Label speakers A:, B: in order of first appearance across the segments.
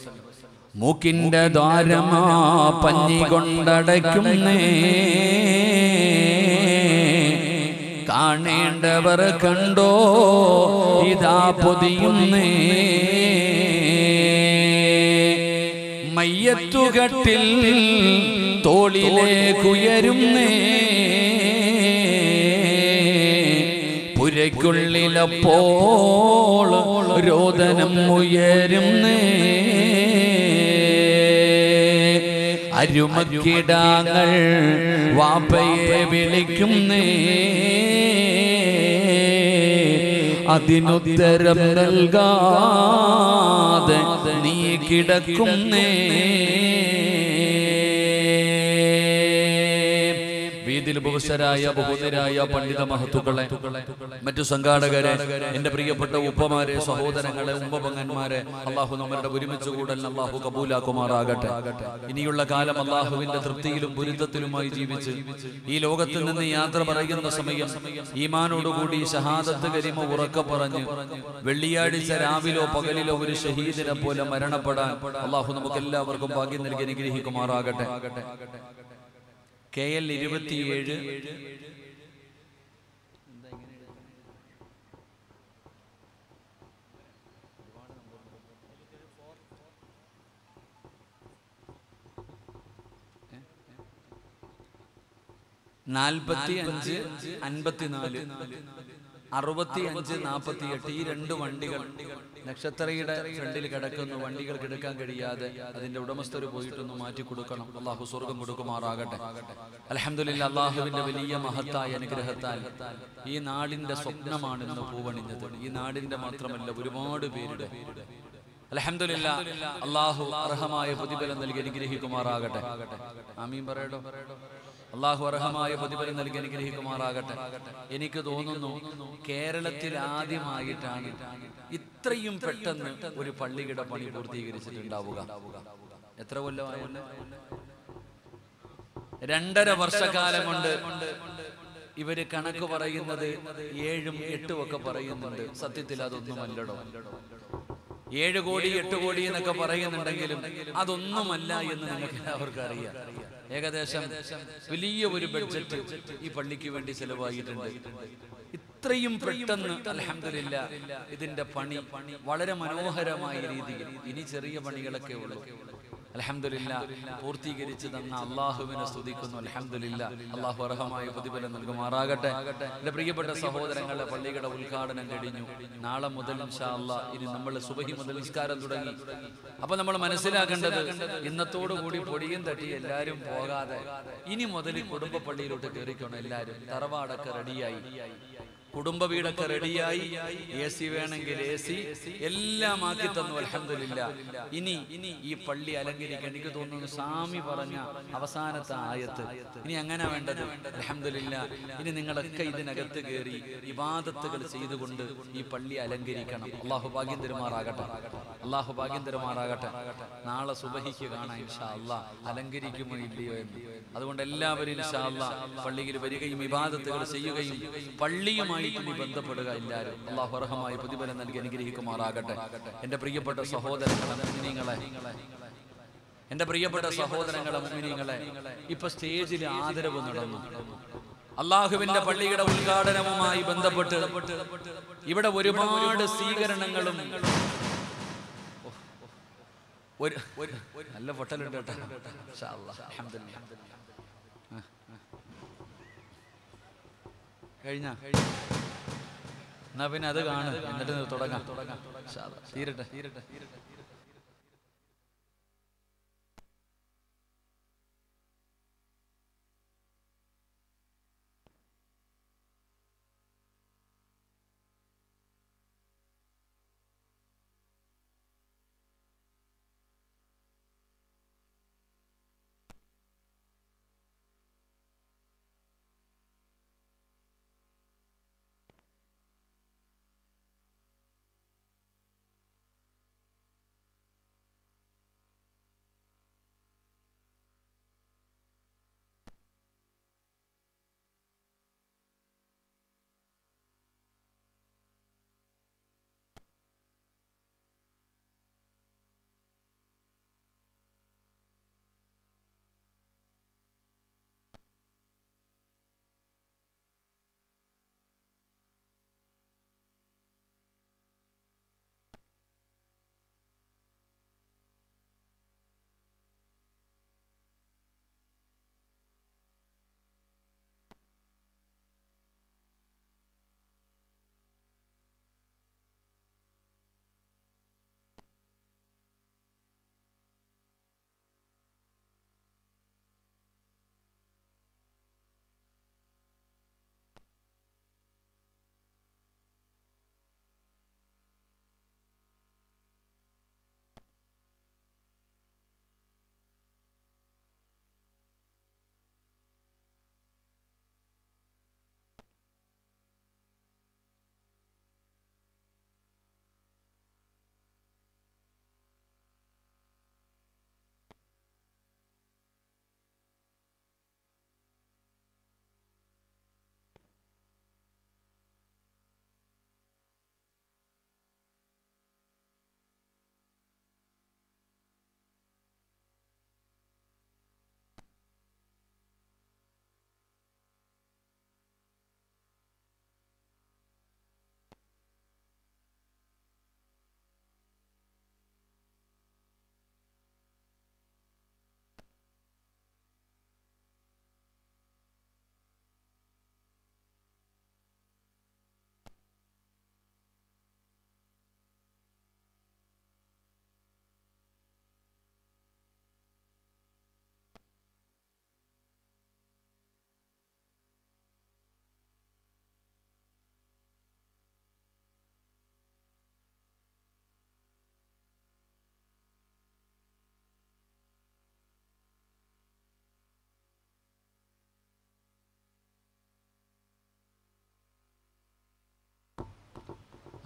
A: മൂക്കിന്റെ ദ്വാരമാ പഞ്ഞി കൊണ്ടടയ്ക്കുന്നേ കാണേണ്ടവർ കണ്ടോ ഇതാ പൊതിയുന്നേ മയ്യത്തുകട്ടിൽ തോളിലേക്കുയരുന്നേ പുരയ്ക്കുള്ളിലപ്പോൾ രോദനം ഉയരുന്നേ അരുമക്കിടാങ്ങൾ വാപ്പയെ വിളിക്കുന്നേ അതിനുത്തരം നൽകാതെ നീ കിടക്കുന്നേ വീതിൽ ബഹുശരായ ബഹുദരായ പണ്ഡിത മഹത്തുക്കളെ മറ്റു സംഘാടകരെ എന്റെ പ്രിയപ്പെട്ട ഉപ്പമാരെ സഹോദരങ്ങളെ ഉമ്പപങ്ങന്മാരെ അള്ളാഹു നമ്മളുടെ ഒരുമിച്ച് കൂടൽ അള്ളാഹു കബൂലാക്കുമാറാകട്ടെ ഇനിയുള്ള കാലം അള്ളാഹുവിന്റെ തൃപ്തിയിലും പൊരുത്തത്തിലുമായി ജീവിച്ച് ഈ ലോകത്തിൽ നിന്ന് യാത്ര പറയുന്ന സമയം ഈമാനോടുകൂടി ഷഹാദത്ത് കരിമ ഉറക്ക പറഞ്ഞ് വെള്ളിയാഴ്ച രാവിലോ പകലിലോ ഒരു ഷഹീദിനെ പോലെ മരണപ്പെടാൻ അള്ളാഹു നമുക്ക് എല്ലാവർക്കും ഭാഗ്യം നൽകി അനുഗ്രഹിക്കുമാറാകട്ടെ കെ എൽ ഇരുപത്തിയേഴ് നാൽപ്പത്തി അഞ്ച് അൻപത്തിനാല് അറുപത്തി അഞ്ച് നാൽപ്പത്തി എട്ട് ഈ രണ്ട് വണ്ടികൾ നക്ഷത്രയുടെ ഫ്രണ്ടിൽ കിടക്കുന്നു വണ്ടികൾ കിടക്കാൻ കഴിയാതെ അതിന്റെ ഉടമസ്ഥർ പോയിട്ടൊന്ന് മാറ്റി കൊടുക്കണം അള്ളാഹു സ്വർഗം കൊടുക്കുമാറാകട്ടെ അലഹമില്ല അള്ളാഹുവിന്റെ വലിയ മഹത്തായ അനുഗ്രഹത്താൽ ഈ നാടിന്റെ സ്വപ്നമാണ് ഇന്ന് പൂവണിഞ്ഞത് ഈ നാടിന്റെ മാത്രമല്ല ഒരുപാട് പേരുടെ അലഹമില്ല അള്ളാഹു അർഹമായ പ്രതിഫലം നൽകി അനുഗ്രഹിക്കുമാറാകട്ടെ ആമീൻ പറയടോ അള്ളാഹു അർഹമായ പ്രതിഫലം നൽകി അനുഗ്രഹിക്കുമാറാകട്ടെ എനിക്ക് തോന്നുന്നു കേരളത്തിൽ ആദ്യമായിട്ടാണ് ഇത്രയും പെട്ടെന്ന് ഒരു പള്ളിയുടെ പണി പൂർത്തീകരിച്ചിട്ടുണ്ടാവുക എത്ര കൊല്ലമായല്ലോ രണ്ടര വർഷക്കാലം കൊണ്ട് ഇവര് കണക്ക് പറയുന്നത് ഏഴും എട്ടും ഒക്കെ പറയുന്നുണ്ട് സത്യത്തിൽ അതൊന്നുമല്ലടോ ഏഴ് കോടി എട്ട് കോടി എന്നൊക്കെ പറയുന്നുണ്ടെങ്കിലും അതൊന്നുമല്ല എന്ന് നിങ്ങൾക്ക് എല്ലാവർക്കും അറിയാം ഏകദേശം വലിയ ഒരു ബഡ്ജറ്റ് ഈ പള്ളിക്ക് വേണ്ടി ചെലവായിട്ടുണ്ട് ഇത്രയും പെട്ടെന്ന് അലഹമില്ല ഇതിന്റെ പണി വളരെ മനോഹരമായ രീതിയിൽ ഇനി ചെറിയ പണികളൊക്കെ ഉള്ളൂ അലഹമില്ല പൂർത്തീകരിച്ച് തന്ന അള്ളാഹുവിനെ സ്തുതിക്കുന്നു അലഹമില്ല അള്ളാഹു അർഹമായ പ്രതിഫലം നൽകുമാറാകട്ടെ എന്റെ പ്രിയപ്പെട്ട സഹോദരങ്ങളെ പള്ളികളുടെ ഉദ്ഘാടനം കഴിഞ്ഞു നാളെ മുതൽ ഇൻഷാ അല്ലാ ഇനി നമ്മൾ സുബഹി മുതൽ നിസ്കാരം തുടങ്ങി അപ്പൊ നമ്മൾ മനസ്സിലാക്കേണ്ടത് ഇന്നത്തോടു കൂടി പൊടിയും തട്ടി എല്ലാരും പോകാതെ ഇനി മുതൽ കുടുംബ പള്ളിയിലോട്ട് കയറിക്കണം എല്ലാരും തറവാടൊക്കെ റെഡിയായി കുടുംബ വീടൊക്കെ റെഡിയായി എ സി വേണമെങ്കിൽ എ സി എല്ലാം ആക്കി തന്നു അലഹമില്ല ഇനി ഇനി ഈ പള്ളി അലങ്കരിക്കാൻ എനിക്ക് തോന്നുന്നു സ്വാമി പറഞ്ഞ അവസാനത്തെ ആയത്ത് ഇനി അങ്ങനെ വേണ്ടത് അലഹമില്ല ഇനി നിങ്ങളൊക്കെ ഇതിനകത്ത് കയറി ഇബാദത്തുകൾ ചെയ്തുകൊണ്ട് ഈ പള്ളി അലങ്കരിക്കണം അള്ളാഹു ഭാഗ്യം തരുമാറാകട്ടെ അള്ളാഹു ഭാഗ്യം തരുമാറാകട്ടെ നാളെ സുബഹിക്ക് കാണാം ഇൻഷാ അള്ളാഹ് അലങ്കരിക്കുമോ ഇല്ലയോ എന്ന് അതുകൊണ്ട് എല്ലാവരും ഇൻഷാ അള്ളാഹ് പള്ളിയിൽ വരികയും ഇബാദത്തുകൾ ചെയ്യുകയും പള്ളിയുമായി ഇനി ബന്ധപ്പെടുക എല്ലാവരും അള്ളാഹു അർഹമായി പ്രതിഫലം നൽകി അനുഗ്രഹിക്കുമാറാകട്ടെ എന്റെ പ്രിയപ്പെട്ട സഹോദരങ്ങളെ മുഅ്മിനീങ്ങളെ എന്റെ പ്രിയപ്പെട്ട സഹോദരങ്ങളെ മുഅ്മിനീങ്ങളെ ഇപ്പൊ സ്റ്റേജിൽ ആദരവ് നടന്നു അള്ളാഹുവിന്റെ പള്ളിയുടെ ഉദ്ഘാടനവുമായി ബന്ധപ്പെട്ട് ഇവിടെ ഒരുപാട് സ്വീകരണങ്ങളും ഒരു ഒരു- നല്ല പൊട്ടലുണ്ട് കേട്ടോ ഇൻഷാ അല്ലാഹ്. അൽഹംദുലില്ലാ. ആ, ആ. കഴിഞ്ഞ എന്നാ പിന്നെ അത് കാണും എന്നിട്ട് തുടങ്ങാം ഇൻഷാ അല്ലാഹ്. തീരട്ടെ തീരട്ടെ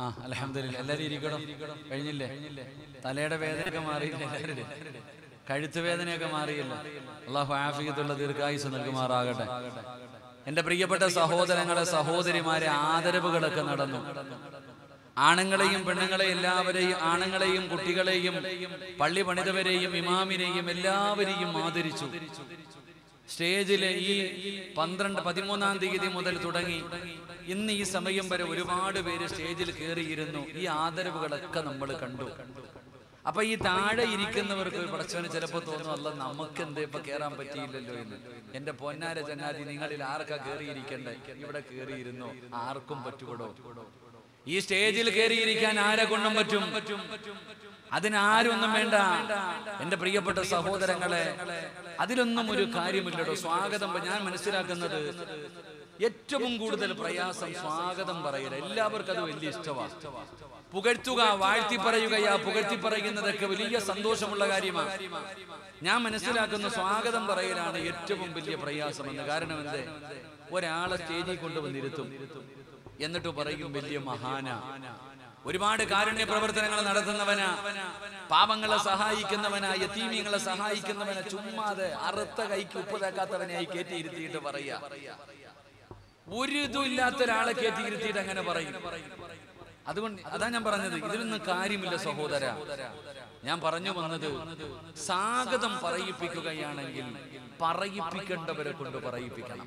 A: ആ അലഹമില്ല എല്ലാരും ഇരിക്കണം കഴിഞ്ഞില്ലേ തലയുടെ വേദനയൊക്കെ മാറിയില്ലേ എല്ലാവരുടെയും? കഴുത്ത് വേദനയൊക്കെ മാറിയില്ല അള്ളാഹു ആഫിയത്തുള്ള ദീർഘായുസ് നൽകുമാറാകട്ടെ എന്റെ പ്രിയപ്പെട്ട സഹോദരങ്ങളെ സഹോദരിമാരെ ആദരവുകളൊക്കെ നടന്നു ആണുങ്ങളെയും പെണ്ണുങ്ങളെയും എല്ലാവരെയും ആണുങ്ങളെയും കുട്ടികളെയും പള്ളി പണിതവരെയും ഇമാമിനെയും എല്ലാവരെയും ആദരിച്ചു സ്റ്റേജിലെ ഈ പന്ത്രണ്ട് പതിമൂന്നാം തീയതി മുതൽ തുടങ്ങി ഇന്ന് ഈ സമയം വരെ ഒരുപാട് പേര് സ്റ്റേജിൽ കയറിയിരുന്നു ഈ ആദരവുകളൊക്കെ നമ്മൾ കണ്ടു അപ്പൊ ഈ താഴെ ഇരിക്കുന്നവർക്ക് പടച്ചവന് ചിലപ്പോൾ തോന്നും അല്ല നമുക്ക് എന്തേ ഇപ്പൊ കയറാൻ പറ്റിയില്ലല്ലോ എന്ന് എന്റെ പൊന്നാര ചങ്ങാതി നിങ്ങളിൽ ആർക്കാ കയറിയിരിക്കണ്ടേ ഇവിടെ കയറിയിരുന്നു ആർക്കും പറ്റുകൂടോ ഈ സ്റ്റേജിൽ കയറിയിരിക്കാൻ ആരെ കൊണ്ടും പറ്റും അതിനാരൊന്നും വേണ്ട എന്റെ പ്രിയപ്പെട്ട സഹോദരങ്ങളെ അതിലൊന്നും ഒരു കാര്യമില്ലടോ സ്വാഗതം പ- ഞാൻ മനസ്സിലാക്കുന്നത് ഏറ്റവും കൂടുതൽ പ്രയാസം സ്വാഗതം പറയൽ എല്ലാവർക്കും അത് വലിയ ഇഷ്ടമാണ് പുകഴ്ത്തുക വാഴ്ത്തി പറയുകയാ പുകഴ്ത്തി പറയുന്നതൊക്കെ വലിയ സന്തോഷമുള്ള കാര്യമാണ് ഞാൻ മനസ്സിലാക്കുന്ന സ്വാഗതം പറയലാണ് ഏറ്റവും വലിയ പ്രയാസമെന്ന് കാരണം എന്തേ ഒരാളെ സ്റ്റേജിൽ കൊണ്ടുവന്നിരുത്തും എന്നിട്ട് പറയും വലിയ മഹാന ഒരുപാട് കാരുണ്യ പ്രവർത്തനങ്ങൾ നടത്തുന്നവനാ പാവങ്ങളെ സഹായിക്കുന്നവനാ യത്തീമിങ്ങളെ സഹായിക്കുന്നവനാ ചുമ്മാതെ അറുത്ത കൈക്ക് ഉപ്പ് തേക്കാത്തവനായി കയറ്റിയിരുത്തിയിട്ട് പറയാ ഒരു ഇതും ഇല്ലാത്ത ഒരാളെ കയറ്റിയിരുത്തിയിട്ട് അങ്ങനെ പറയും അതുകൊണ്ട് അതാ ഞാൻ പറഞ്ഞത് ഇതിലൊന്നും കാര്യമില്ല സഹോദര ഞാൻ പറഞ്ഞു വന്നത് സ്വാഗതം പറയിപ്പിക്കുകയാണെങ്കിൽ പറയിപ്പിക്കേണ്ടവരെ കൊണ്ട് പറയിപ്പിക്കണം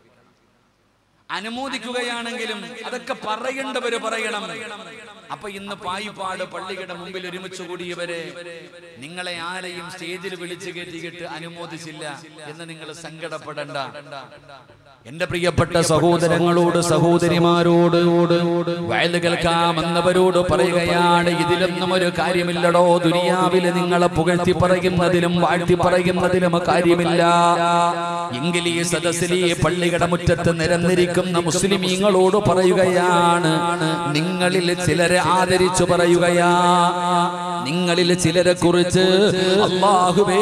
A: അനുമോദിക്കുകയാണെങ്കിലും അതൊക്കെ പറയേണ്ടവര് പറയണം അപ്പൊ ഇന്ന് പായിപ്പാട് പള്ളിയുടെ മുമ്പിൽ ഒരുമിച്ച് കൂടിയവരെ നിങ്ങളെ ആരെയും സ്റ്റേജിൽ വിളിച്ചു കയറ്റിയിട്ട് അനുമോദിച്ചില്ല എന്ന് നിങ്ങൾ സങ്കടപ്പെടണ്ട എന്റെ പ്രിയപ്പെട്ട സഹോദരങ്ങളോട് സഹോദരിമാരോട് വയല് കേൾക്കാമെന്നവരോട് പറയുകയാണ് ഇതിലൊന്നും ഒരു കാര്യമില്ലടോ ദുനിയാവില് നിങ്ങളെ പുകഴ്ത്തി പറയുന്നതിലും വാഴ്ത്തി പറയുന്നതിലും കാര്യമില്ല എങ്കിൽ ഈ സദസ്സിൽ ഈ പള്ളിയുടെ മുറ്റത്ത് നിരന്നിരിക്കുന്ന മുസ്ലിമീങ്ങളോട് പറയുകയാണ് നിങ്ങളിൽ ചിലരെ ആദരിച്ചു പറയുകയാ നിങ്ങളിൽ ചിലരെ കുറിച്ച് അള്ളാഹുവേ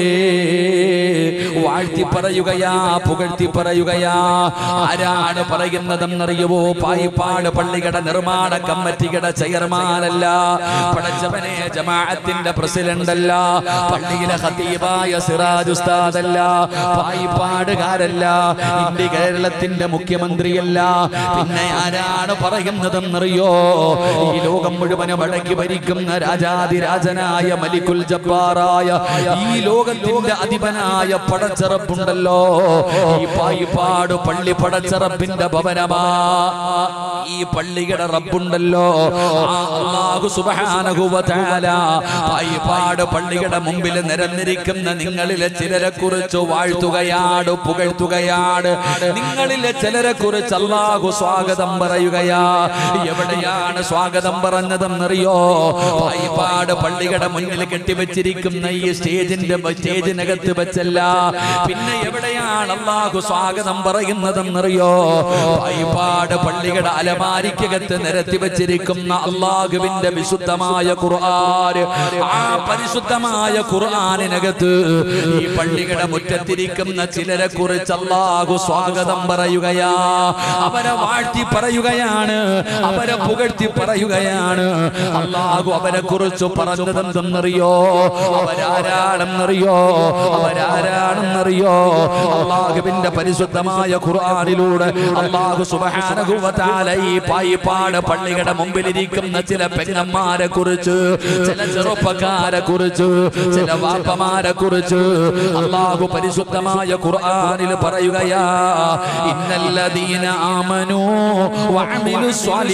A: വാഴ്ത്തി പറയുകയാ പുകഴ്ത്തി പറയുകയാ ആരാണ് പറയുന്നതെന്നറിയുവോ പായിപ്പാട് പള്ളിയുടെ നിർമ്മാണ കമ്മിറ്റിയുടെ ചെയർമാനല്ല പടച്ചവനെ ജമാഅത്തിന്റെ പ്രസിഡന്റ് അല്ല പള്ളിയിലെ ഖതീബായ സിറാജ് ഉസ്താദല്ല പായിപ്പാടുകാരല്ല ഇന്ത്യ കേരളത്തിന്റെ മുഖ്യമന്ത്രിയല്ല പിന്നെ ആരാണ് പറയുന്നതെന്നറിയോ ഈ ലോകം മുഴുവനും അടക്കി ഭരിക്കുന്ന രാജാതിരാജനായ മലിക്കുൽ ജബ്ബാറായ ഈ ലോകത്തിന്റെ അധിപനായ പടച്ചറപ്പുണ്ടല്ലോ ഈ പായിപ്പാട് പള്ളി പടച്ചറപ്പിന്റെ ഭവനമാ ഈ പള്ളിയുടെ റബ്ബുണ്ടല്ലോ ആ അല്ലാഹു സുബ്ഹാനഹു വ തആല പായിപ്പാട് പള്ളിയുടെ മുമ്പിൽ നിരന്നിരിക്കുന്ന നിങ്ങളിലെ ചിലരെ കുറിച്ച് വാഴ്ത്തുകയാണ് പുകഴ്ത്തുകയാണ് നിങ്ങളിലെ ചിലരെ കുറിച്ച് അല്ലാഹു സ്വാഗതം പറയുകയാ എവിടെയാണ് സ്വാഗതം പറഞ്ഞതെന്നറിയോ പായിപ്പാട് പള്ളിയുടെ മുന്നിൽ കെട്ടിവെച്ചിരിക്കുന്ന ഈ സ്റ്റേജിന്റെ സ്റ്റേജിനകത്ത് വെച്ചല്ല പിന്നെ എവിടെയാണ് അള്ളാഹു സ്വാഗതം പറയുന്നതെന്നറിയോ പായിപ്പാട് പള്ളിയുടെ അലമാരിക്കകത്ത് നിരത്തി വെച്ചിരിക്കുന്ന അള്ളാഹുവിന്റെ വിശുദ്ധമായ ഖുർആൻ ആ പരിശുദ്ധമായ ഖുർആനിനകത്ത് ഈ പള്ളിയുടെ മുറ്റത്തിരിക്കുന്ന ചിലരെ കുറിച്ച് അള്ളാഹു സ്വാഗതം പറയുകയാ അവരെ വാഴ്ത്തി പറയുകയാണ് അവരെ പുകഴ്ത്തി പറയുകയാണ് അള്ളാഹു അവരെ കുറിച്ച് പറഞ്ഞതെന്തെന്നറിയോ അവരാരാണെന്നറിയോ അവരാരാണെന്നറിയോ അള്ളാഹുവിന്റെ പരിശുദ്ധമായ ഖുർആനിലൂടെ അള്ളാഹു സുബ്ഹാനഹു വ തആല ഈ പായിപ്പാട് പള്ളിയുടെ മുമ്പിലിരിക്കുന്ന ചില പെങ്ങന്മാരെ കുറിച്ച് ചില ചെറുപ്പക്കാരെ കുറിച്ച് ചില വാപ്പമാരെ കുറിച്ച് അള്ളാഹു പരിശുദ്ധമായ ഖുർആനിൽ പറയുകയാ ഇന്നല്ലദീന ആമനു വഅമിലു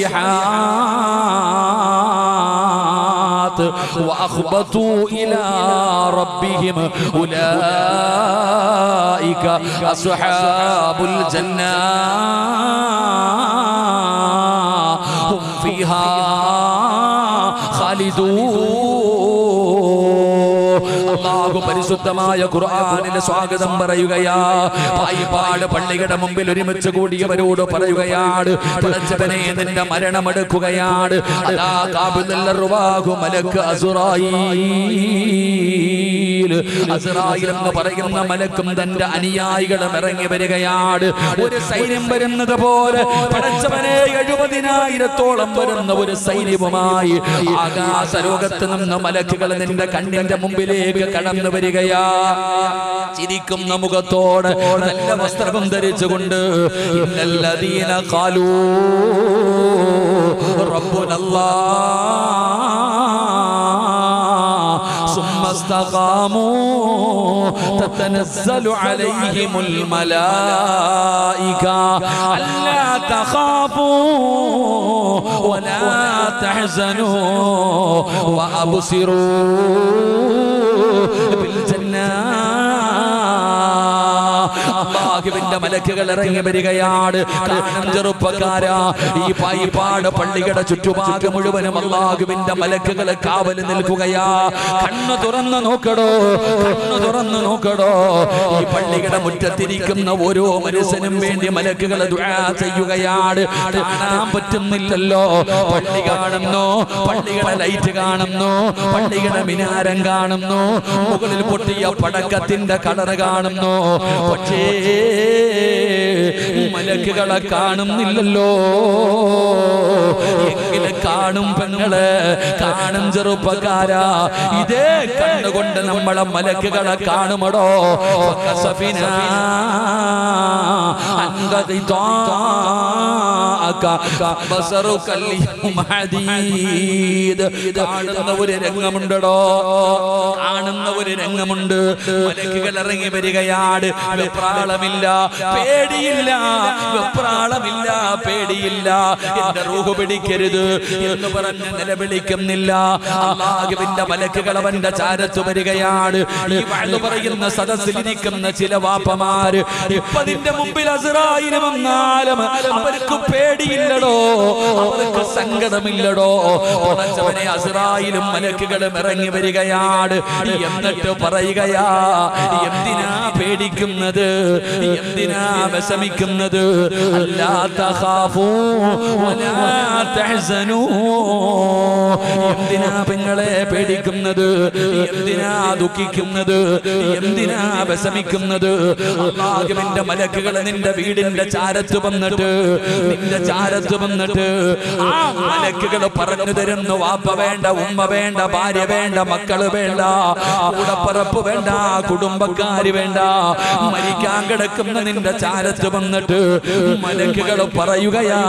A: സ്വാലിഹാത്ത് وأخبطوا إلى ربهم أولئك أصحاب الجنة هم فيها خالدون അള്ളാഹു പരിശുദ്ധമായ ഖുർആനിലെ സ്വാഗതം പറയുകയാ പായിപ്പാട് പള്ളിയുടെ മുമ്പിൽ ഒരുമിച്ച് കൂടിയവരോട് പറയുകയാണ് പടച്ചവനെ നിന്റെ മരണമെടുക്കുകയാണ് അതാ കാബിലുള്ള റുവാഹു മലക്ക് അസുറായി ഭൂമിയിൽ അസ്രായിൽ എന്ന് പറയുന്ന മലക്കും തന്റെ അനുയായികളും ഇറങ്ങി വരികയാണ് ഒരു സൈന്യം വരുന്നത് പോലെ പടച്ചവനെ എഴുപതിനായിരത്തോളം വരുന്ന ഒരു സൈന്യവുമായി ആകാശ ലോകത്ത് നിന്ന് മലക്കുകൾ നിന്റെ കണ്ണിന്റെ മുമ്പിലേക്ക് കടന്നു വരികയാ ചിരിക്കുന്ന മുഖത്തോട് നല്ല വസ്ത്രവും ധരിച്ചുകൊണ്ട് ഇന്നല്ലദീന ഖാലൂ റബ്ബുനല്ലാഹ് ثم استقاموا تتنزل عليهم الملائكة ألا تخافوا ولا تحزنوا وأبصروا بالجنة അള്ളാഹുവിന്റെ മലക്കുകൾ ഇറങ്ങി വരികയാണ് കാണും ചെറുപ്പക്കാരാ ഈ പായിപ്പാട് പള്ളിയുടെ ചുറ്റുഭാഗം മുഴുവനും അള്ളാഹുവിന്റെ മലക്കുകൾ കാവൽ നിൽക്കുകയാ കണ്ണു തുറന്നു നോക്കടോ കണ്ണു തുറന്നു നോക്കടോ ഈ പള്ളിയുടെ മുറ്റത്തിരിക്കുന്ന ഓരോ മനുഷ്യനും വേണ്ടി മലക്കുകൾ ദുആ ചെയ്യുകയാണ് കാണാൻ പറ്റുന്നില്ലല്ലോ പള്ളി കാണുന്നു പള്ളിയുടെ ലൈറ്റ് കാണുന്നു പള്ളിയുടെ മിനാരം കാണുന്നു മുകളിൽ പൊട്ടിയ പടക്കത്തിന്റെ കളറ് കാണുന്നു പക്ഷേ മലക്കുകളെ കാണുന്നില്ലല്ലോ എങ്ങനെ കാണും പെങ്ങള് കാണും ചെറുപ്പക്കാരാ ഇതേ കണ്ണുകൊണ്ട് നമ്മളെ മലക്കുകളെ കാണുമടോ കസഫിന കാണുന്ന ഒരു രംഗമുണ്ടോ കാണുന്ന ഒരു രംഗമുണ്ട് മലക്കുകൾ ഇറങ്ങി വരികയാണ് വെപ്രാളമില്ല പേടിയില്ല വെപ്രാളമില്ല പേടിയില്ല എന്റെ റൂഹ് പിടിക്കരുത് എന്ന് പറഞ്ഞ് നിലവിളിക്കുന്നില്ല അള്ളാഹുവിന്റെ മലക്കുകൾ അവന്റെ ചാരത്ത് വരികയാണ് ഈ വാഴ്ന്നു പറയുന്ന സദസ്സിലിരിക്കുന്ന ചില വാപ്പമാര് ഇപ്പൊ നിന്റെ മുമ്പിൽ അസറായിരം വന്നാലും അവർക്ക് പേടിയില്ലടോ അവർക്ക് സങ്കടമില്ലടോ ഉറച്ചവനെ അസറായിലും മലക്കുകളും ഇറങ്ങി വരികയാണ് എന്നിട്ട് പറയുകയാ എന്തിനാ പേടിക്കുന്നത് എന്തിനാ വിഷമിക്കുന്നത് അല്ലാ തഖാഫൂ വലാ തഹ്സനൂ എന്തിനാ പെങ്ങളെ പേടിക്കുന്നത് എന്തിനാ ദുഃഖിക്കുന്നത് എന്തിനാ വിഷമിക്കുന്നത് അള്ളാഹുവിന്റെ മലക്കുകൾ നിന്റെ വീടിന്റെ ചാരത്ത് വന്നിട്ട് നിന്റെ ചാരത്ത് വന്നിട്ട് ആ മലക്കുകൾ പറഞ്ഞു തരുന്നു വാപ്പ വേണ്ട ഉമ്മ വേണ്ട ഭാര്യ വേണ്ട മക്കള് വേണ്ട കൂടപ്പറപ്പ് വേണ്ട കുടുംബക്കാര് വേണ്ട മരിക്കാൻ കിടക്കുന്ന നിന്റെ ചാരത്ത് വന്നിട്ട് മലക്കുകൾ പറയുകയാ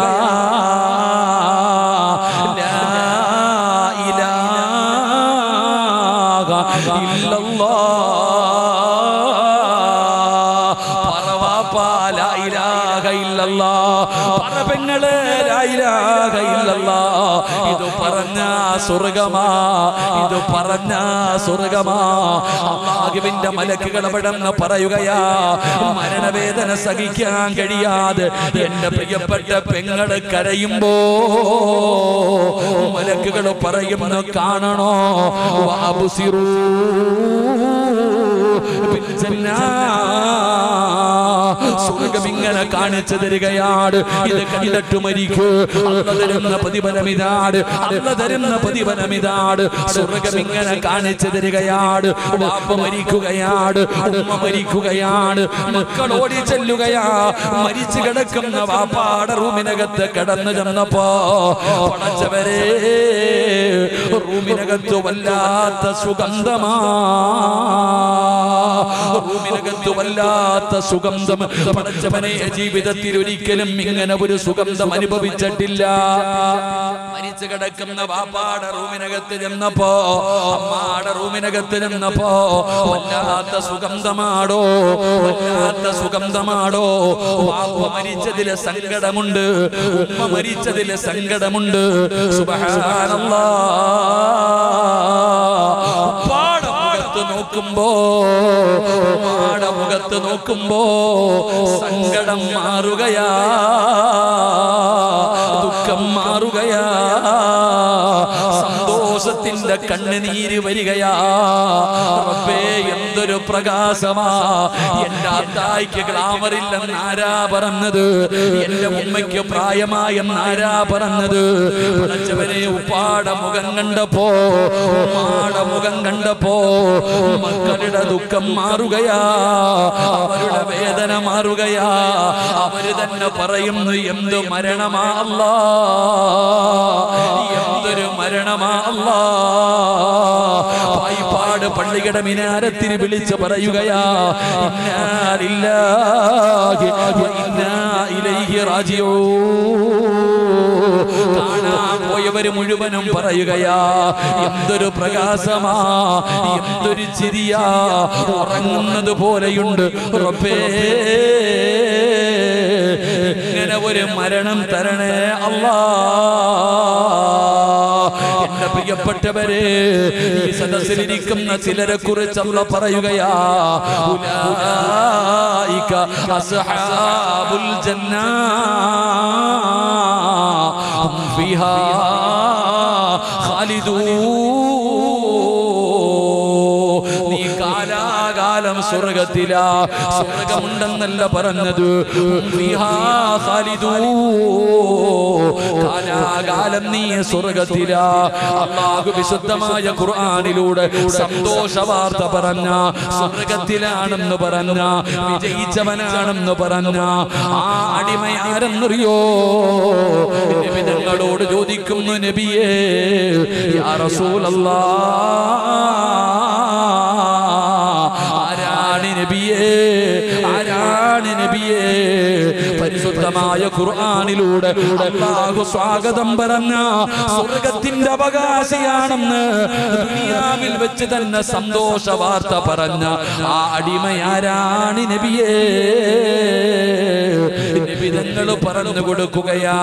A: ലാ ഇലാഹ ഇല്ലല്ലാഹ് പറവാപ്പാ ലാ ഇലാഹ ഇല്ലല്ലാഹ് പറ പെങ്ങളെ ലാ ഇലാഹ ഇല്ലല്ലാഹ് ഇത് പറഞ്ഞ സ്വർഗമാ ഇത് പറഞ്ഞ സ്വർഗമാ അള്ളാഹുവിന്റെ മലക്കുകൾ അവിടെന്ന് പറയുകയാ മരണവേദന സഹിക്കാൻ കഴിയാതെ എന്റെ പ്രിയപ്പെട്ട പെങ്ങള് കരയുമ്പോ മലക്കുകൾ പറയുന്നു കാണണോ വാബുസിറൂ സ്വർഗം ഇങ്ങനെ കാണിച്ചു തരികയാണ് ഇത് കണ്ടിട്ട് മരിക്കൂ അല്ല തരുന്ന പ്രതിഫലമിതാണ് അല്ല തരുന്ന പ്രതിഫലമിതാണ് സ്വർഗം ഇങ്ങനെ കാണിച്ചു തരികയാണ് വാപ്പ മരിക്കുകയാണ് ഉമ്മ മരിക്കുകയാണ് മക്കൾ ഓടി ചെല്ലുകയാ മരിച്ചു കിടക്കുന്ന വാപ്പാടെ റൂമിനകത്ത് കടന്നു ചെന്നപ്പോ പടച്ചവരെ റൂമിനകത്ത് വല്ലാത്ത സുഗന്ധമാ റൂമിനകത്ത് വല്ലാത്ത സുഗന്ധം പടച്ചവനെ ജീവിതത്തിൽ ഒരിക്കലും ഇങ്ങനെ ഒരു സുഗന്ധം അനുഭവിച്ചിട്ടില്ല മരിച്ചു കിടക്കുന്ന വാപ്പാടെ റൂമിനകത്ത് ചെന്നപ്പോ അമ്മാടെ റൂമിനകത്ത് ചെന്നപ്പോ വല്ലാത്ത സുഗന്ധമാടോ വല്ലാത്ത സുഗന്ധമാടോ വാപ്പ മരിച്ചതിലെ സങ്കടമുണ്ട് ഉമ്മ മരിച്ചതിലെ സങ്കടമുണ്ട് സുബ്ഹാനല്ലാഹ് പാട മുഖത്ത് നോക്കുമ്പോ പാട മുഖത്ത് നോക്കുമ്പോ സങ്കടം മാറുകയാ ദുഃഖം മാറുകയാ സന്തോഷത്തിന്റെ കണ്ണുനീര് വരികയാ റബ്ബേ എന്ത് എന്തൊരു പ്രകാശമാ എന്റെ അത്തായിക്ക് ഗ്ലാമർ ഇല്ലെന്ന് ആരാ പറഞ്ഞത് എന്റെ ഉമ്മയ്ക്ക് പ്രായമായെന്ന് ആരാ പറഞ്ഞത് പടച്ചവനെ ഉപ്പാട മുഖം കണ്ടപ്പോ ഉമ്മാട മുഖം കണ്ടപ്പോ മക്കളുടെ ദുഃഖം മാറുകയാ അവരുടെ വേദന മാറുകയാ അവര് തന്നെ പറയുന്നു എന്ത് മരണമാ അല്ലാ എന്തൊരു മരണമാ അല്ലാ പായിപ്പാട് പള്ളിയുടെ മിനാരത്തിന് വിളിച്ച് പറയുകയാ ഇന്നാ ലില്ലാഹി വ ഇന്നാ ഇലൈഹി റാജിഊൻ കാണാൻ പോയവര് മുഴുവനും പറയുകയാ എന്തൊരു പ്രകാശമാ എന്തൊരു ചിരിയാ ഉറങ്ങുന്നത് പോലെയുണ്ട് റബ്ബേ ഇങ്ങനെ ഒരു മരണം തരണേ അല്ലാ എന്റെ പ്രിയപ്പെട്ടവരെ ഈ സദസ്സിലിരിക്കുന്ന ചിലരെ കുറിച്ചല്ല പറയുകയാ ഉലായിക അസ്ഹാബുൽ ജന്ന ഹും ഫിഹാ ഖാലിദൂൻ നീ കാലാകാലം സ്വർഗത്തിലാ സ്വർഗമുണ്ടെന്നല്ല പറഞ്ഞത് ഹും ഫിഹാ ഖാലിദൂൻ കാലാകാലം നീ സ്വർഗത്തിലാ അള്ളാഹു വിശുദ്ധമായ ഖുർആനിലൂടെ സന്തോഷ വാർത്ത പറഞ്ഞ സ്വർഗത്തിലാണെന്ന് പറഞ്ഞ വിജയിച്ചവനാണെന്ന് പറഞ്ഞ ആ അടിമയാരെന്നറിയോ നബി ഞങ്ങളോട് ചോദിക്കുന്നു നബിയേ യാ റസൂലല്ലാ ആരാണ് നബിയേ ആരാണ് നബിയേ പരിശുദ്ധമായ ഖുർആനിലൂടെ അല്ലാഹു സ്വാഗതം പറഞ്ഞ സ്വർഗത്തിന്റെ അവകാശിയാണെന്ന് ദുനിയാവിൽ വെച്ച് തന്നെ സന്തോഷ വാർത്ത പറഞ്ഞ ആ അടിമയാരാണ് നബിയേ നബി നിങ്ങൾ പറഞ്ഞു കൊടുക്കുകയാ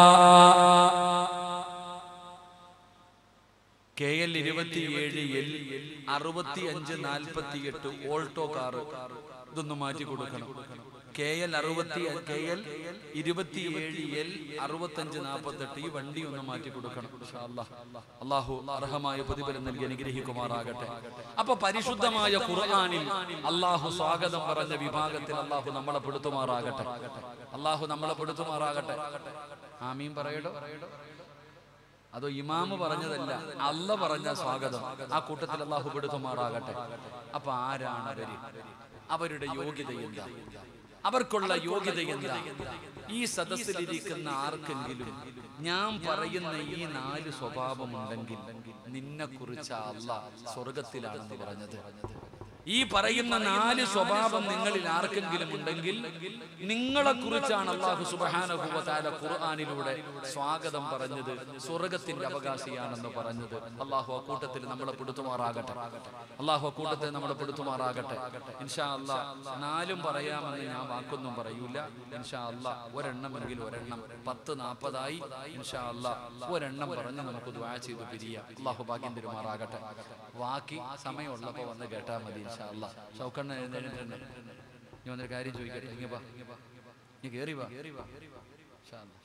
A: കെ എൽ ഇരുപത്തിയേഴ് എൽ അറുപത്തി അഞ്ച് നാൽപ്പത്തി എട്ട് ഓൾട്ടോ കാറ് ഇതൊന്ന് മാറ്റി കൊടുക്കണം കെ എൽ അറുപത്തി കെ എൽ ഇരുപത്തിയേഴ് എൽ അറുപത്തഞ്ച് നാൽപ്പത്തെട്ട് ഈ വണ്ടി ഒന്ന് മാറ്റി കൊടുക്കണം ഇൻഷാ അല്ലാ. അള്ളാഹു അർഹമായ പ്രതിഫലം നൽകി അനുഗ്രഹിക്കുമാറാകട്ടെ അപ്പൊ പരിശുദ്ധമായ ഖുർആനിൽ അള്ളാഹു സ്വാഗതം പറഞ്ഞ വിഭാഗത്തിൽ അള്ളാഹു നമ്മളെ പെടുത്തുമാറാകട്ടെ അള്ളാഹു നമ്മളെ പെടുത്തുമാറാകട്ടെ ആമീൻ പറയടോ അതോ ഇമാമ് പറഞ്ഞതല്ല അല്ല പറഞ്ഞ സ്വാഗതം ആ കൂട്ടത്തിൽ അള്ളാഹു പെടുത്തുമാറാകട്ടെ അപ്പൊ ആരാണ് അവര് അവരുടെ യോഗ്യത എന്താ അവർക്കുള്ള യോഗ്യത എന്താ ഈ സദസ്സിലിരിക്കുന്ന ആർക്കെങ്കിലും ഞാൻ പറയുന്ന ഈ നാല് സ്വഭാവമുണ്ടെങ്കിൽ നിന്നെ കുറിച്ച് അല്ല സ്വർഗത്തിലാണെന്ന് പറഞ്ഞത് ഈ പറയുന്ന നാല് സ്വഭാവം നിങ്ങളിൽ ആർക്കെങ്കിലും ഉണ്ടെങ്കിൽ നിങ്ങളെ കുറിച്ചാണ് അള്ളാഹു സുബാനുഭവത്താല ഖുർആാനിലൂടെ സ്വാഗതം പറഞ്ഞത് സ്വർഗത്തിന്റെ അവകാശിയാണെന്ന് പറഞ്ഞത് അള്ളാഹു അക്കൂട്ടത്തിൽ നമ്മളെ പെടുത്തുമാറാകട്ടെ അള്ളാഹു അക്കൂട്ടത്തിൽ നമ്മളെ പെടുത്തുമാറാകട്ടെ ഇൻഷാ അല്ലാ നാലും പറയാമെന്ന് ഞാൻ വാക്കൊന്നും പറയൂല ഇൻഷാ അല്ലാ ഒരെണ്ണമെങ്കിൽ ഒരെണ്ണം പത്ത് നാൽപ്പതായി ഇൻഷാ അല്ലാ ഒരെണ്ണം പറഞ്ഞ് നമുക്ക് ദ്വാ ചെയ്ത് പിരിയാം അള്ളാഹു ഭാഗ്യം തരുമാറാകട്ടെ ബാക്കി സമയമുള്ളപ്പോ വന്ന് കേട്ടാ മതി ഇൻഷാ അല്ലാ ഷൗക്കണ്ണ എഴുന്നേറ്റിട്ടുണ്ട് ഞാൻ ഒന്നൊരു കാര്യം ചോദിക്കട്ടെ ഇങ്ങ വാ നീ കേറി വാ ഇൻഷാ അല്ലാ.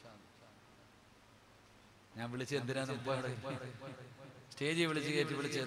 A: ഞാൻ വിളിച്ച് എന്തിനാന്ന് മുമ്പാണ് സ്റ്റേജിൽ വിളിച്ച് കയറ്റി വിളിച്ച്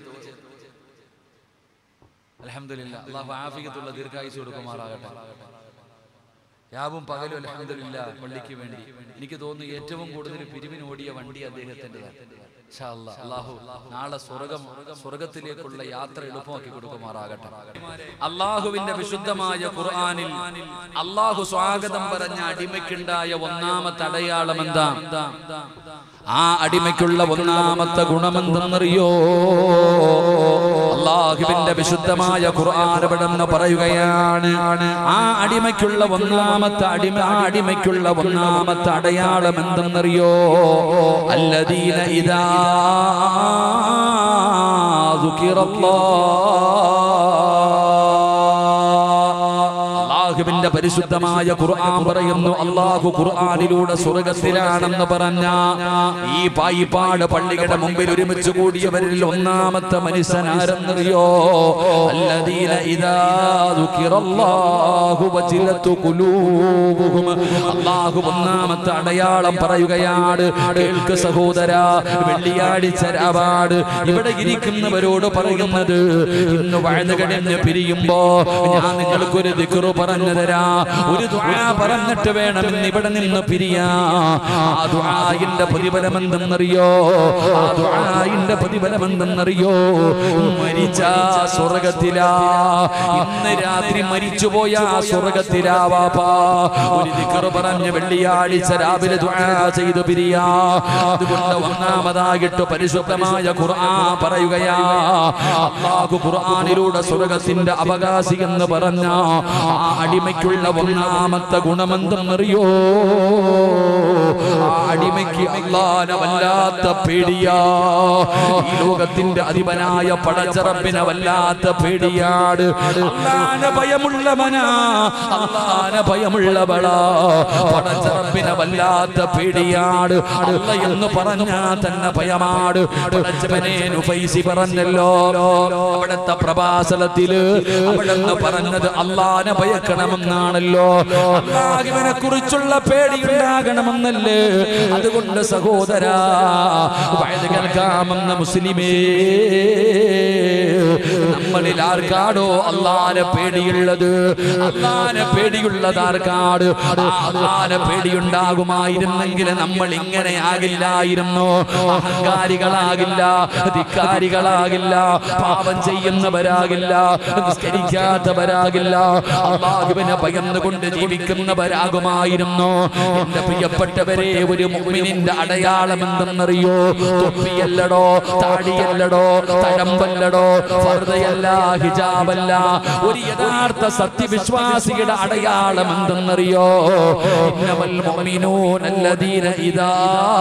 A: അലഹമില്ല അള്ളാഹു ആഫിക്കത്തുള്ള ദീർഘായുസ് കൊടുക്കുമാറാകട്ടെ രാവും പകലും അലഹമില്ല പള്ളിക്ക് വേണ്ടി എനിക്ക് തോന്നുന്നു ഏറ്റവും കൂടുതൽ പിരിവിന് ഓടിയ വണ്ടി അദ്ദേഹത്തിൻ്റെതാണ് ഇൻഷാ അല്ലാ. അള്ളാഹു നാളെ സ്വർഗം സ്വർഗത്തിലേക്കുള്ള യാത്ര എളുപ്പമാക്കി കൊടുക്കുമാറാകട്ടെ അള്ളാഹുവിന്റെ വിശുദ്ധമായ ഖുർആനിൽ അള്ളാഹു സ്വാഗതം പറഞ്ഞ അടിമയ്ക്കുണ്ടായ ഒന്നാമത്തെ അടയാളം എന്താ ആ അടിമയ്ക്കുള്ള ഒന്നാമത്തെ ഗുണമെന്തെന്നറിയോ അള്ളാഹുവിന്റെ വിശുദ്ധമായ ഖുർആൻ ഇവിടെന്ന് പറയുകയാണ് ആ അടിമയ്ക്കുള്ള ഒന്നാമത്തെ അടിമ ആ അടിമയ്ക്കുള്ള ഒന്നാമത്തെ അടയാളം എന്തെന്നറിയോ അല്ലദീന ഇതാ അള്ളാഹുവിന്റെ പരിശുദ്ധമായ ഖുർആൻ പറയുന്നു അള്ളാഹു ഖുർആനിലൂടെ സ്വർഗത്തിലാണെന്ന് പറഞ്ഞ ഈ പായിപ്പാട് പള്ളിയുടെ മുമ്പിൽ ഒരുമിച്ച് കൂടിയവരിൽ ഒന്നാമത്തെ മനുഷ്യൻ ആരെന്നറിയോ അല്ലദീന ഇദാ ദുഃഖിറല്ലാഹു വജിലത്തു ഖുലൂബുഹും അള്ളാഹു ഒന്നാമത്തെ അടയാളം പറയുകയാണ് കേൾക്ക് സഹോദര വെള്ളിയാഴ്ച രാവാട് ഇവിടെ ഇരിക്കുന്നവരോട് പറയുന്നത് ഇന്ന് വഴുത് കഴിഞ്ഞ് പിരിയുമ്പോ ഞാൻ നിങ്ങൾക്കൊരു ദിക്റ് പറഞ്ഞു തരാ ഒരു ദുആ പറഞ്ഞിട്ട് വേണം ഇന്ന് ഇവിടെ നിന്ന് പിരിയാ ആ ദുആയിന്റെ പ്രതിഫലം എന്തെന്നറിയോ ആ ദുആയിന്റെ പ്രതിഫലം എന്തെന്നറിയോ മരിച്ച സ്വർഗത്തിലാ ഇന്ന് രാത്രി മരിച്ചുപോയ ആ സ്വർഗത്തിലാ വാപ്പാ ഒരു ദിക്റ് പറഞ്ഞ് വെള്ളിയാഴ്ച രാവിലെ ദുആ ചെയ്തു പിരിയാ അതുകൊണ്ട് ഒന്നാമതായിട്ട് പരിശുദ്ധമായ ഖുർആൻ പറയുകയാ അള്ളാഹു ഖുർആനിലൂടെ സ്വർഗത്തിന്റെ അവകാശി എന്ന് പറഞ്ഞ ആ അടിമയ്ക്കുള്ള ഒന്നാമത്തെ ഗുണമെന്തെന്നറിയോ ആ അടിമയ്ക്ക് അള്ളാനെ വല്ലാത്ത പേടിയാ ഈ ലോകത്തിന്റെ അധിപനായ പടച്ചറപ്പിനെ വല്ലാത്ത പേടിയാണ് അള്ളാനെ ഭയമുള്ളവനാ അള്ളാനെ ഭയമുള്ളവളാ പടച്ചറപ്പിനെ വല്ലാത്ത പേടിയാണ് അല്ല എന്ന് പറഞ്ഞാ തന്നെ ഭയമാണ് പടച്ചവനെ നുഫൈസി പറഞ്ഞല്ലോ അവിടുത്തെ പ്രഭാസനത്തില് അവിടെന്ന് പറഞ്ഞത് അള്ളാനെ ഭയക്കണമെന്നാണല്ലോ അള്ളാഹുവിനെ കുറിച്ചുള്ള പേടി ഉണ്ടാകണമെന്നല്ലേ അതുകൊണ്ട് സഹോദര വയത് കേൾക്കാമെന്ന മുസ്ലിമേ നമ്മളിൽ ആർക്കാടോ അള്ളാനെ പേടിയുള്ളത് അള്ളാനെ പേടിയുള്ളത് ആർക്കാട് ആ അള്ളാനെ പേടിയുണ്ടാകുമായിരുന്നെങ്കിൽ നമ്മൾ ഇങ്ങനെ ആകില്ലായിരുന്നു അഹങ്കാരികളാകില്ല ധിക്കാരികളാകില്ല പാപം ചെയ്യുന്നവരാകില്ല നിസ്കരിക്കാത്തവരാകില്ല അള്ളാഹുവിനെ ഭയന്നുകൊണ്ട് ജീവിക്കുന്നവരാകുമായിരുന്നു എന്റെ പ്രിയപ്പെട്ടവരെ ഒരു മുഅ്മിനിന്റെ അടയാളം എന്തെന്നറിയോ തൊപ്പിയല്ലടോ താടിയല്ലടോ തഴമ്പല്ലടോ ഫർദയല്ല ഹിജാബല്ല ഒരു യഥാർത്ഥ സത്യവിശ്വാസിയുടെ അടയാളം എന്തെന്നറിയോ ഇന്നമൽ മുഅ്മിനൂന അല്ലദീന ഇദാ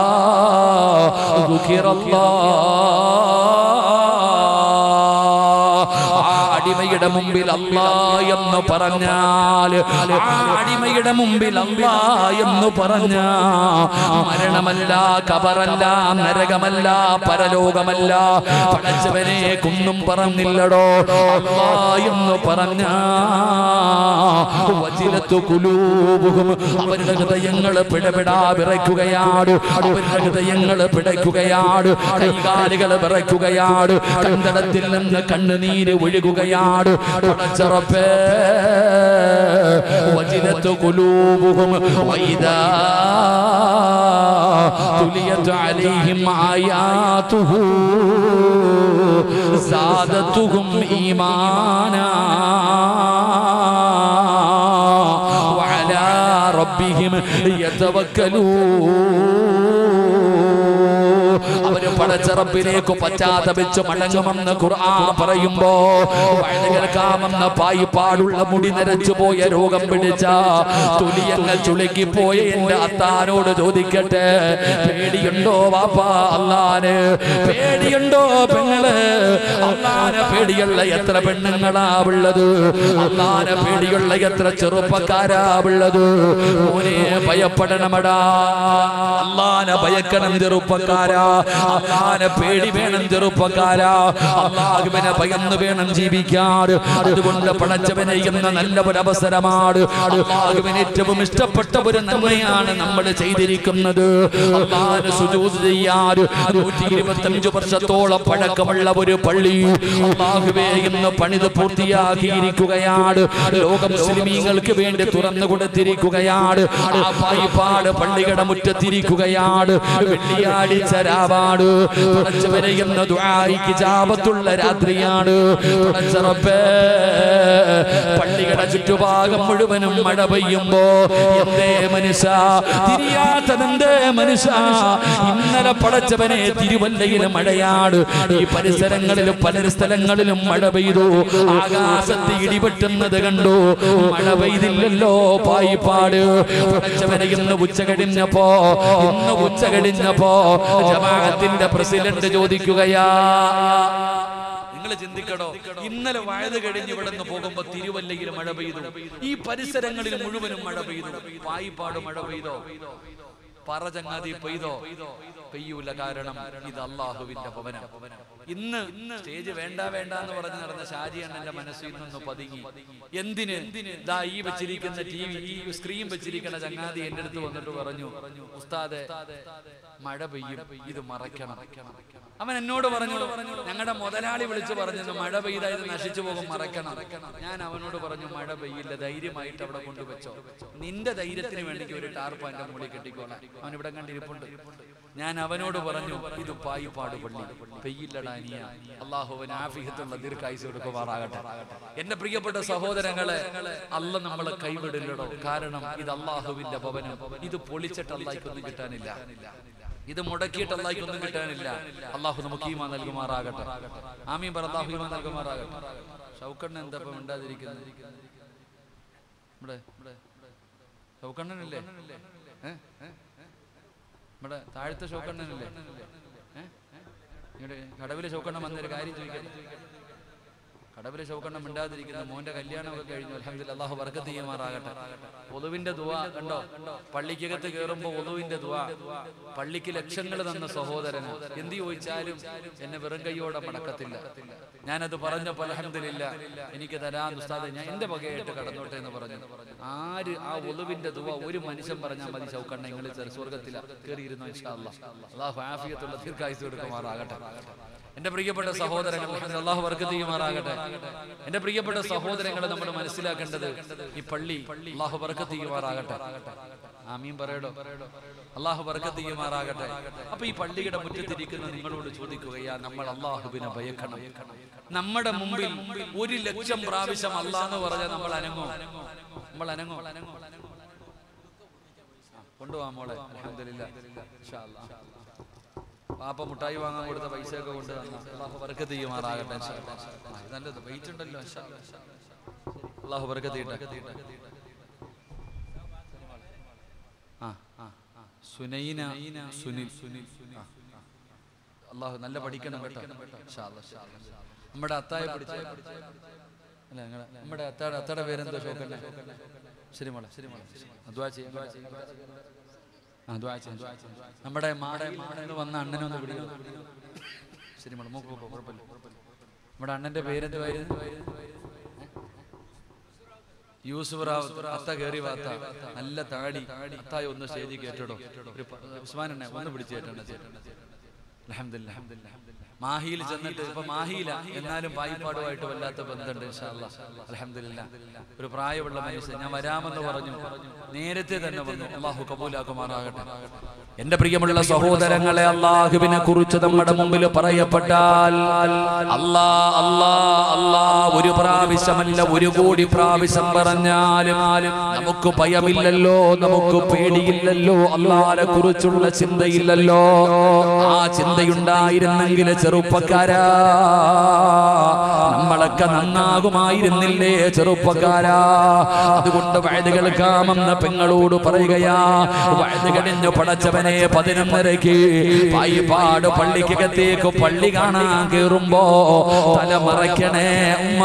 A: ദുഖിറല്ലാഹ് ആ അടിമയുടെ മുമ്പിൽ അല്ലാ എന്ന് പറഞ്ഞാൽ ആ അടിമയുടെ മുമ്പിൽ അല്ലാ എന്ന് പറഞ്ഞ മരണമല്ല കബറല്ല നരകമല്ല പരലോകമല്ല പടച്ചവനെ കുന്നും പറഞ്ഞില്ലടോ അല്ലാ എന്ന് പറഞ്ഞ വജിലത്തു കുലൂബുഹും അവരുടെ ഹൃദയങ്ങൾ പിടപിടാ വിറയ്ക്കുകയാണ് അവരുടെ ഹൃദയങ്ങൾ പിടയ്ക്കുകയാണ് കൈകാലുകൾ വിറയ്ക്കുകയാണ് കണ്ടടത്തിൽ നിന്ന് കണ്ണുനീര് ഒഴുകുകയാണ് പടച്ചറപ്പേ വജിലത്തു കുലൂബുഹും വൈദാ തുലിയത് അലൈഹിം ആയാതുഹു സാദത്തുഹും ഈമാനാ وعلى ربهم يتوكلون അവര് പടച്ചറപ്പിലേക്ക് പശ്ചാത്തപിച്ച് മടങ്ങുമെന്ന് ഖുർആൻ പറയുമ്പോ വഴുത് കേൾക്കാമെന്ന പായിപ്പാടുള്ള മുടി നരച്ചു പോയ രോഗം പിടിച്ച തുലിയങ്ങൾ ചുളുക്കിപ്പോയ എന്റെ അത്താനോട് ചോദിക്കട്ടെ പേടിയുണ്ടോ വാപ്പാ അല്ലാന് പേടിയുണ്ടോ പെങ്ങള് അല്ലാനെ പേടിയുള്ള എത്ര പെണ്ണുങ്ങളാ ഉള്ളത് അല്ലാനെ പേടിയുള്ള എത്ര ചെറുപ്പക്കാരാ ഉള്ളത് മോനെ ഭയപ്പെടണമടാ അല്ലാനെ ഭയക്കണം ചെറുപ്പക്കാരാ അള്ളാനെ പേടി വേണം ചെറുപ്പക്കാരാ അള്ളാഹുവിനെ ഭയന്ന് വേണം ജീവിക്കാൻ അതുകൊണ്ട് പടച്ചവനെ എന്ന നല്ല ഒരു അവസരമാണ് അള്ളാഹുവിന് ഏറ്റവും ഇഷ്ടപ്പെട്ട ഒരു നന്മയാണ് നമ്മൾ ചെയ്തിരിക്കുന്നത് അള്ളാഹിന് സുജൂദ് ചെയ്യാൻ നൂറ്റി ഇരുപത്തഞ്ച് വർഷത്തോളം പഴക്കമുള്ള ഒരു പള്ളി അള്ളാഹുവേ ഇന്ന് പണിത് പൂർത്തിയാക്കിയിരിക്കുകയാണ് ലോക മുസ്ലിമീങ്ങൾക്ക് വേണ്ടി തുറന്നു കൊടുത്തിരിക്കുകയാണ് ആ പായിപ്പാട് പള്ളിയുടെ മുറ്റത്തിരിക്കുകയാണ് വെള്ളിയാഴ്ച രാവാണ് പടച്ചവനെ എന്ന ദുആയിക്ക് ജാപത്തുള്ള രാത്രിയാണ് പടച്ചറപ്പേ പള്ളിയുടെ ചുറ്റുഭാഗം മുഴുവനും മഴ പെയ്യുമ്പോ എന്തേ മനുഷ്യ തിരിയാത്തതെന്തേ മനുഷ്യ ഇന്നലെ പടച്ചവനെ തിരുവല്ലയിലെ മഴയാണ് ഈ പരിസരങ്ങളിലും പല സ്ഥലങ്ങളിലും മഴ പെയ്തു ആകാശത്ത് ഇടിപെട്ടുന്നത് കണ്ടു മഴ പെയ്തില്ലല്ലോ പായിപ്പാട് പടച്ചവനെ ഇന്ന് ഉച്ച കഴിഞ്ഞപ്പോ ഇന്ന് ഉച്ച കഴിഞ്ഞപ്പോ ജമാഅത്തിന്റെ പ്രസിഡന്റ് ചോദിക്കുകയാ നിങ്ങൾ നിങ്ങൾ ചിന്തിക്കടോ ഇന്നലെ വയത് കഴിഞ്ഞ് ഇവിടെ നിന്ന് പോകുമ്പോ തിരുവല്ലയിൽ മഴ പെയ്തു ഈ പരിസരങ്ങളിൽ മുഴുവനും മഴ പെയ്തു പായിപ്പാട് മഴ പെയ്തോ പറ ചങ്ങാതി പെയ്തോ പെയ്യൂല കാരണം ഇത് അള്ളാഹുവിന്റെ ഭവനം ഇന്ന് സ്റ്റേജ് വേണ്ട വേണ്ട എന്ന് പറഞ്ഞ് നടന്ന ഷാജി അണ്ണന്റെ മനസ്സിൽ നിന്ന് പതുങ്ങി എന്തിന് ദാ ഈ വെച്ചിരിക്കുന്ന ടി വി ഈ സ്ക്രീൻ വെച്ചിരിക്കുന്ന ചങ്ങാതി എന്റെ അടുത്ത് വന്നിട്ട് പറഞ്ഞു ഉസ്താദെ മഴ പെയ്യും ഇത് മറയ്ക്കണം അവൻ എന്നോട് പറഞ്ഞു ഞങ്ങളുടെ മുതലാളി വിളിച്ചു പറഞ്ഞു മഴ പെയ്ത ഇത് നശിച്ചു പോകും മറയ്ക്കണം ഞാൻ അവനോട് പറഞ്ഞു മഴ പെയ്യില്ല ധൈര്യമായിട്ട് അവിടെ കൊണ്ടുവച്ചോ നിന്റെ ധൈര്യത്തിന് വേണ്ടി ഒരു ടാർപ്പാന്റെ മുകളിൽ കെട്ടിക്കോളാം അവൻ ഇവിടെ കണ്ടിരിപ്പുണ്ട് ഞാൻ അവനോട് പറഞ്ഞു ഇത് പായിപ്പാട് പള്ളി പെയ്യില്ലടാ നീയ അള്ളാഹുവിന് ആഫിഹത്തുള്ള ദീർഘായുസ് കൊടുക്കുമാറാകട്ടെ എന്റെ പ്രിയപ്പെട്ട സഹോദരങ്ങളെ അല്ല നമ്മളെ കൈവിടില്ലടോ കാരണം ഇത് അള്ളാഹുവിന്റെ ഭവനം ഇത് പൊളിച്ചിട്ട് അള്ളാഹിക്കൊന്നും കിട്ടാനില്ല ഇത് മുടക്കിയിട്ട് അള്ളാഹിക്കൊന്നും കിട്ടാനില്ല അള്ളാഹു നമുക്ക് ഈമാ നൽകുമാറാകട്ടെ ആമീൻ പറ അള്ളാഹു ഈമാ നൽകുമാറാകട്ടെ ഷൗക്കണ്ണ എന്താ ഇപ്പൊ മിണ്ടാതിരിക്കുന്നത് ഇവിടെ ഷൗക്കണ്ണനില്ലേ ഏ? ഏ? ഇവിടെ താഴത്തെ ഷോക്കണ്ണനല്ലേ ഏ? ഇവിടെ കടവിലെ ഷോക്കണ്ണൻ വന്നൊരു കാര്യം ചോദിക്കാൻ കടവിലെ ഷോക്കണ്ണം മിണ്ടാതിരിക്കുന്ന മോന്റെ കല്യാണമൊക്കെ കഴിഞ്ഞു അലഹമില്ല അള്ളാഹു വർക്കത്ത് ചെയ്യുമാറാകട്ടെ ഒതുവിന്റെ ദുവ കണ്ടോ പള്ളിക്കകത്ത് കയറുമ്പോ ഒതുവിന്റെ ദുവ പള്ളിക്ക് ലക്ഷങ്ങൾ തന്ന സഹോദരന് എന്ത് ചോദിച്ചാലും എന്നെ വെറും കൈയോടെ മടക്കത്തില്ല ഞാനത് പറഞ്ഞപ്പോ അലഹമില്ല എനിക്ക് തരാൻ ഉസ്താദ് ഞാൻ എന്റെ വകയായിട്ട് കടന്നോട്ടെ എന്ന് പറഞ്ഞു ആര് ആ ഒതുവിന്റെ ദുവ ഒരു മനുഷ്യൻ പറഞ്ഞാൽ മതി ഷൗക്കണ്ണ നിങ്ങൾ സ്വർഗത്തില കയറിയിരുന്നു ഇൻഷാ അല്ലാഹ്. അള്ളാഹു ആഫിയത്തുള്ള ദീർഘായുസ് കൊടുക്കുമാറാകട്ടെ എന്റെ പ്രിയപ്പെട്ട സഹോദരങ്ങൾ അള്ളാഹു വർക്കത്ത് ചെയ്യുമാറാകട്ടെ എന്റെ പ്രിയപ്പെട്ട സഹോദരങ്ങളെ നമ്മൾ മനസ്സിലാക്കേണ്ടത് ഈ പള്ളി അള്ളാഹു വർക്കത്ത് ചെയ്യുമാറാകട്ടെ ആമീൻ പറയടോ അള്ളാഹു വർക്കത്ത് ചെയ്യുമാറാകട്ടെ അപ്പൊ ഈ പള്ളിയുടെ മുറ്റത്തിരിക്കുന്ന നിങ്ങളോട് ചോദിക്കുകയാ നമ്മൾ അള്ളാഹുവിനെ ഭയക്കണം നമ്മുടെ മുമ്പിൽ ഒരു ലക്ഷം പ്രാവശ്യം അള്ളാന്ന് പറഞ്ഞാൽ നമ്മൾ അനങ്ങോ നമ്മൾ അനങ്ങോ കൊണ്ടുപോവാ മോളെ അൽഹംദുലില്ലാ ഇൻഷാ അല്ലാഹ് പാപ്പ മുട്ടായി വാങ്ങാൻ കൊടുത്ത പൈസ ഒക്കെ കൊണ്ട് തന്ന അള്ളാഹു ബർക്കത്ത് ചെയ്യുമാറാകട്ടെ ഇൻഷാ അല്ലാഹ്. ആ, ഇത് നല്ലത് വെയിറ്റ് ഉണ്ടല്ലോ ഇൻഷാ അല്ലാഹ്. അള്ളാഹു ബർക്കത്ത് ചെയ്യട്ടെ ആ ആ ആ. സുനൈന സുനിൽ സുനിൽ ആ, ആ. അള്ളാഹു നല്ല പഠിക്കണം കേട്ടോ ഇൻഷാ അല്ലാഹ്, ഇൻഷാ അല്ലാഹ്. നമ്മുടെ അത്തായെ പിടിച്ച അല്ല നിങ്ങളെ നമ്മുടെ അത്താടെ അത്തയുടെ പേരെന്തോ ഷോക്കല്ലേ ശരി മോളെ ശരി മോളെ അദ്വാ ചെയ്യാം അദ്വാ ചെയ്യാം ആ, ദ്വാ ചെയ്യാം, ദ്വാ ചെയ്യാം. നമ്മുടെ മാടെ മാടെന്ന് വന്ന അണ്ണനെ ഒന്ന് വിളിക്കണം ശരി മോളെ മൂക്ക് പോ കുഴപ്പമില്ല നമ്മുടെ അണ്ണന്റെ പേരെന്തുവായിരുന്നു യൂസുഫ് റാവത്ത് അത്ത കയറി വാത്ത നല്ല താടി അത്തായി ഒന്ന് സ്റ്റേജിൽ കേട്ടോ ഒരു പ- ഉസ്മാൻ എന്നെ ഒന്ന് പിടിച്ചു കേട്ടോ അൽഹംദുലില്ലാ. മാഹിയിൽ ചെന്നിട്ട് ഇപ്പൊ മാഹിയില എന്നാലും പായിപ്പാടുമായിട്ട് വല്ലാത്ത ബന്ധമുണ്ട് ഇൻഷാ അല്ലാഹ്. അൽഹംദുലില്ലാ. ഒരു പ്രായമുള്ള മനുഷ്യൻ ഞാൻ വരാമെന്ന് പറഞ്ഞു നേരത്തെ തന്നെ വന്നു അള്ളാഹു കബൂലാക്കുമാറാകട്ടെ എന്റെ പ്രിയമുള്ള സഹോദരങ്ങളെ അള്ളാഹുവിനെ കുറിച്ച് നമ്മുടെ മുമ്പിൽ പറയപ്പെട്ടാൽ അല്ലാ അല്ലാ അല്ലാ ഒരു പ്രാവശ്യമല്ല ഒരു കോടി പ്രാവശ്യം പറഞ്ഞാലും നമുക്ക് ഭയമില്ലല്ലോ നമുക്ക് പേടിയില്ലല്ലോ അള്ളാനെ കുറിച്ചുള്ള ചിന്തയില്ലല്ലോ ആ ചിന്തയുണ്ടായിരുന്നെങ്കിൽ ചെറുപ്പക്കാരാ നമ്മളൊക്കെ നന്നാകുമായിരുന്നില്ലേ ചെറുപ്പക്കാരാ അതുകൊണ്ട് വഴുത് കേൾക്കാമെന്ന് പെങ്ങളോട് പറയുകയാ വഴുത് കഴിഞ്ഞു പടച്ചവനെ പതിനൊന്നരയ്ക്ക് പായിപ്പാട് പള്ളിക്കകത്തേക്ക് പള്ളി കാണാൻ കേറുമ്പോ തലമറയ്ക്കണേ ഉമ്മ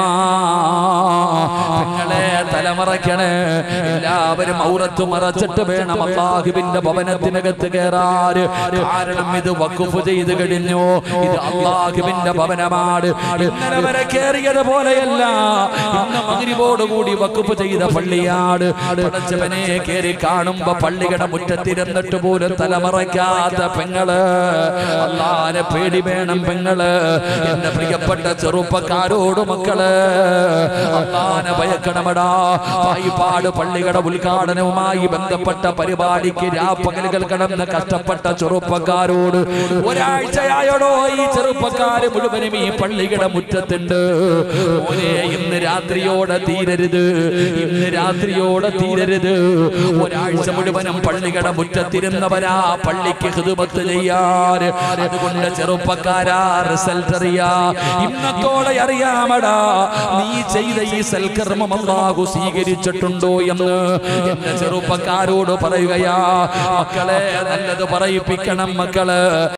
A: പെങ്ങളെ തലമറയ്ക്കണേ എല്ലാവരും ഔറത്ത് മറച്ചിട്ട് വേണം അള്ളാഹുവിന്റെ ഭവനത്തിനകത്ത് കയറാറ് കാരണം ഇത് വക്കുഫ് ചെയ്ത് കഴിഞ്ഞു ഇത് അള്ളാഹുവിന്റെ ഭവനമാണ് ഇന്നലെ വരെ കയറിയത് പോലെയല്ല ഇന്ന് മകരിവോടുകൂടി വക്കുഫ് ചെയ്ത പള്ളിയാണ് പടച്ചവനെ കയറി കാണുമ്പോ പള്ളിയുടെ മുറ്റത്തിരുന്നിട്ട് പോലും തലമറയ്ക്കാത്ത പെങ്ങള് അള്ളാനെ പേടി വേണം പെങ്ങള് എന്റെ പ്രിയപ്പെട്ട ചെറുപ്പക്കാരോട് മക്കള് അള്ളാനെ ഭയക്കണമടാ പായിപ്പാട് പള്ളിയുടെ ഉദ്ഘാടനവുമായി ബന്ധപ്പെട്ട പരിപാടിക്ക് രാപ്പകലുകൾ കടന്ന് കഷ്ടപ്പെട്ട ചെറുപ്പക്കാരോട് ഒരാഴ്ചയായോടോ ഈ ചെറുപ്പക്കാര് മുഴുവനും ഈ പള്ളിയുടെ മുറ്റത്തുണ്ട് മോനെ ഇന്ന് രാത്രിയോടെ തീരരുത് ഇന്ന് രാത്രിയോടെ തീരരുത് ഒരാഴ്ച മുഴുവനും പള്ളിയുടെ മുറ്റത്തിരുന്നവരാ പള്ളിക്ക് ഹിതുമത്ത് ചെയ്യാൻ അതുകൊണ്ട് ചെറുപ്പക്കാരാ റിസൾട്ട് അറിയാ ഇന്നത്തോടെ അറിയാമടാ നീ ചെയ്ത ഈ സൽക്കർമ്മം അള്ളാഹു സ്വീകരിച്ചിട്ടുണ്ടോ എന്ന് എന്റെ ചെറുപ്പക്കാരോട് പറയുകയാ മക്കളെ നല്ലത് പറയിപ്പിക്കണം മക്കള്